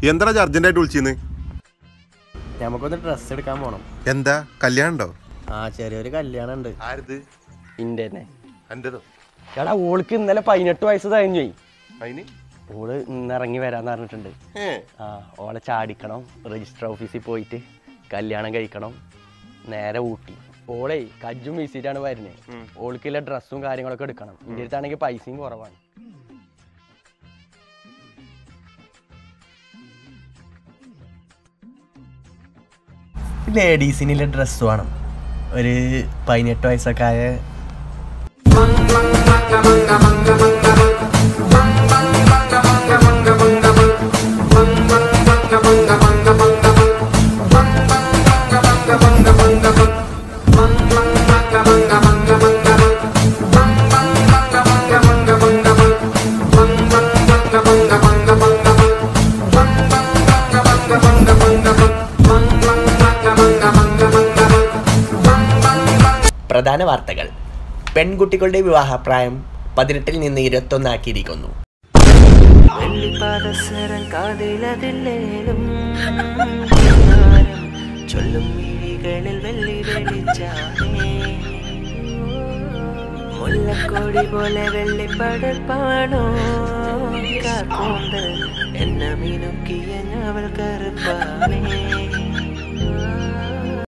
എന്താ അർജന്റായിട്ട് വിളിച്ചിന്ന് നമുക്കൊന്ന് ഡ്രസ്സ് എടുക്കാൻ പോണം എന്താ കല്യാണം ഉണ്ടോ ആ ചെറിയൊരു കല്യാണം ഉണ്ട് ആരത് ഇന്റെ തന്നെ എന്റേതോ എടാ ഓൾക്ക് ഇന്നലെ പതിനെട്ട് വയസ്സ് കഴിഞ്ഞു അതിന് ഓള് ഇന്ന് ഇറങ്ങി വരാന്ന് പറഞ്ഞിട്ടുണ്ട് ആ ഓളെ ചാടിക്കണം രജിസ്റ്റർ ഓഫീസിൽ പോയിട്ട് കല്യാണം കഴിക്കണം നേരെ ഊട്ടി ഓളെ കജ്ജും വീസിയിട്ടാണ് വരുന്നത് ഓൾക്കുള്ള ഡ്രസ്സും കാര്യങ്ങളൊക്കെ എടുക്കണം ഇന്ത്യ അടുത്താണെങ്കിൽ പൈസയും കുറവാണ് ലേഡീസിനുള്ള ഡ്രസ്സ് വേണം ഒരു പതിനെട്ട് വയസ്സൊക്കെ ആയ പ്രധാന വാർത്തകൾ പെൺകുട്ടികളുടെ വിവാഹപ്രായം പതിനെട്ടിൽ നിന്ന് ഇരുപത്തൊന്നാക്കിയിരിക്കുന്നു വെള്ളിപ്പാദസരം കാതിലതില്ലേലും താരം ചൊല്ലും മിഴികളിൽ വെള്ളി വെളിച്ചാണേ മുല്ലക്കോടി പോലെ വെള്ളിപ്പടപ്പാണോ കാക്കൂന്തൽ എന്നെ മിനുക്കിയ ഞവൾ കറുപ്പാണേ